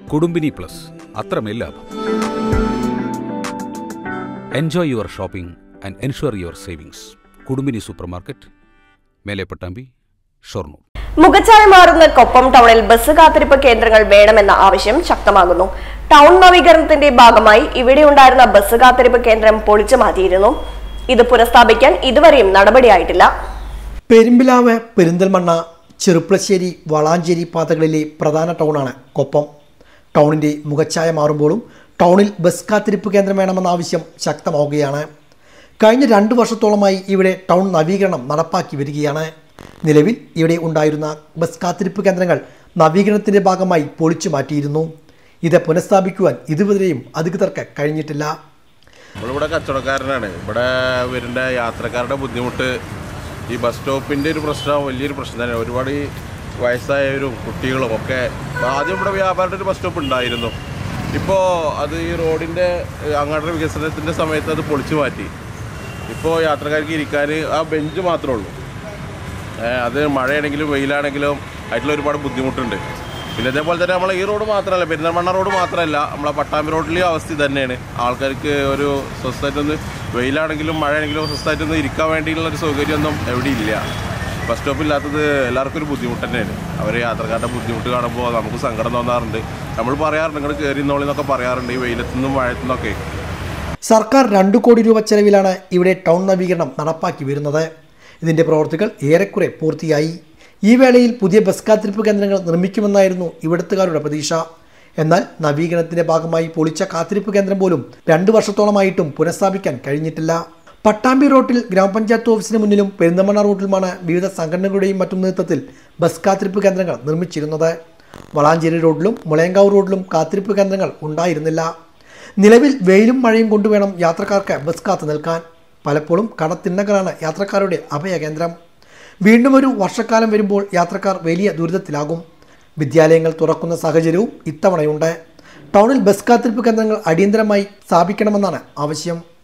കുടുംബിനി plus അത്രമേൽ ലാഭം enjoy your shopping and ensure your savings Kudumbini super market Melepattambi Shoranur മുഖച്ഛായ മാറുന്ന കൊപ്പം ടൗണിൽ ബസ് കാത്തിരിപ്പ് കേന്ദ്രങ്ങൾ വേണമെന്ന ആവശ്യം ശക്തമാകുന്നു ടൗൺ നവീകരണത്തിന്റെ ഭാഗമായി ഇവിടെ ഉണ്ടായിരുന്ന ബസ് കാത്തിരിപ്പ് കേന്ദ്രം പൊളിച്ചു മാറ്റിയിരുന്നു ഇത് പുനഃസ്ഥാപിക്കാൻ ഇതുവരെയും നടപടിയായിട്ടില്ല പെരുമ്പിലാവ് പെരിന്തൽമണ്ണ ചെറുപ്പളശ്ശേരി വളാഞ്ചേരി പാതകളിലെ പ്രധാന ടൗണാണ് കൊപ്പം ടൗണിൻ്റെ മുഖച്ഛായ മാറുമ്പോഴും ടൗണിൽ ബസ് കാത്തിരിപ്പ് കേന്ദ്രം വേണമെന്ന ആവശ്യം ശക്തമാവുകയാണ് കഴിഞ്ഞ രണ്ട് വർഷത്തോളമായി ഇവിടെ ടൗൺ നവീകരണം നടപ്പാക്കി വരികയാണ് നിലവിൽ ഇവിടെ ഉണ്ടായിരുന്ന ബസ് കാത്തിരിപ്പ് കേന്ദ്രങ്ങൾ നവീകരണത്തിൻ്റെ ഭാഗമായി പൊളിച്ചു മാറ്റിയിരുന്നു ഇത് പുനഃസ്ഥാപിക്കുവാൻ ഇതുവരെയും അധികൃതർക്ക് കഴിഞ്ഞിട്ടില്ല നമ്മളിവിടെ കച്ചവടക്കാരനാണ് ഇവിടെ വരുന്ന യാത്രക്കാരുടെ ബുദ്ധിമുട്ട് ഈ ബസ് സ്റ്റോപ്പിൻ്റെ ഒരു പ്രശ്നം വലിയൊരു പ്രശ്നം തന്നെയാണ് ഒരുപാട് ഈ വയസ്സായവരും കുട്ടികളും ഒക്കെ ആദ്യം ഇവിടെ വ്യാപാരത്തിൻ്റെ ഒരു ബസ് സ്റ്റോപ്പ് ഉണ്ടായിരുന്നു ഇപ്പോൾ അത് ഈ റോഡിൻ്റെ അങ്ങോട്ടുള്ള വികസനത്തിൻ്റെ സമയത്ത് അത് പൊളിച്ചു മാറ്റി ഇപ്പോൾ യാത്രക്കാർക്ക് ഇരിക്കാൻ ആ ബെഞ്ച് മാത്രമേ ഉള്ളൂ ഏ, അത് മഴയാണെങ്കിലും വെയിലാണെങ്കിലും ആയിട്ടുള്ള ഒരുപാട് ബുദ്ധിമുട്ടുണ്ട് പിന്നെ ഇതേപോലെ തന്നെ നമ്മളെ ഈ റോഡ് മാത്രമല്ല പെരിന്തൽമണ്ണ റോഡ് മാത്രമല്ല നമ്മളെ പട്ടാമ്പി റോഡിലെ അവസ്ഥ ഇത് തന്നെയാണ് ആൾക്കാർക്ക് ഒരു സ്വസ്ഥമായിട്ടൊന്ന് വെയിലാണെങ്കിലും മഴയാണെങ്കിലും സ്വസ്ഥമായിട്ടൊന്ന് ഇരിക്കാൻ വേണ്ടിയുള്ള ഒരു സൗകര്യമൊന്നും എവിടെ ഇല്ല ബസ് സ്റ്റോപ്പ് ഇല്ലാത്തത് എല്ലാവർക്കും ഒരു ബുദ്ധിമുട്ട് തന്നെയാണ് അവർ യാത്രക്കാരുടെ ബുദ്ധിമുട്ട് കാണുമ്പോൾ നമുക്ക് സങ്കടം തോന്നാറുണ്ട് നമ്മൾ പറയാറുണ്ട് നിങ്ങൾ കയറി എന്നൊക്കെ പറയാറുണ്ട് ഈ വെയിലത്തുനിന്നും മഴയത്തുനിന്നൊക്കെ സർക്കാർ രണ്ടു കോടി രൂപ ചെലവിലാണ് ഇവിടെ ടൗൺ നവീകരണം നടപ്പാക്കി വരുന്നത് ഇതിന്റെ പ്രവർത്തികൾ ഏറെക്കുറെ പൂർത്തിയായി ഈ വേളയിൽ പുതിയ ബസ് കാത്തിരിപ്പ് കേന്ദ്രങ്ങൾ നിർമ്മിക്കുമെന്നായിരുന്നു ഇവിടുത്തുകാരുടെ പ്രതീക്ഷ എന്നാൽ നവീകരണത്തിന്റെ ഭാഗമായി പൊളിച്ച കാത്തിരിപ്പ് കേന്ദ്രം പോലും രണ്ടു വർഷത്തോളമായിട്ടും പുനഃസ്ഥാപിക്കാൻ കഴിഞ്ഞിട്ടില്ല പട്ടാമ്പി റോട്ടിൽ ഗ്രാമപഞ്ചായത്ത് ഓഫീസിന് മുന്നിലും പെരിന്തമണ്ണ റോട്ടിലുമാണ് വിവിധ സംഘടനകളുടെയും മറ്റും നേതൃത്വത്തിൽ ബസ് കാത്തിരിപ്പ് കേന്ദ്രങ്ങൾ നിർമ്മിച്ചിരുന്നത് വളാഞ്ചേരി റോഡിലും മുളയങ്കാവ് റോഡിലും കാത്തിരിപ്പ് കേന്ദ്രങ്ങൾ ഉണ്ടായിരുന്നില്ല നിലവിൽ വെയിലും മഴയും കൊണ്ടുവേണം യാത്രക്കാർക്ക് ബസ് കാത്തു നിൽക്കാൻ പലപ്പോഴും കടത്തിണ്ണകളാണ് യാത്രക്കാരുടെ അഭയകേന്ദ്രം വീണ്ടും ഒരു വർഷക്കാലം വരുമ്പോൾ യാത്രക്കാർ വലിയ ദുരിതത്തിലാകും വിദ്യാലയങ്ങൾ തുറക്കുന്ന സാഹചര്യവും ഇത്തവണയുണ്ട് ടൗണിൽ ബസ് കാത്തിരിപ്പ് കേന്ദ്രങ്ങൾ അടിയന്തരമായി സ്ഥാപിക്കണമെന്നാണ് ആവശ്യം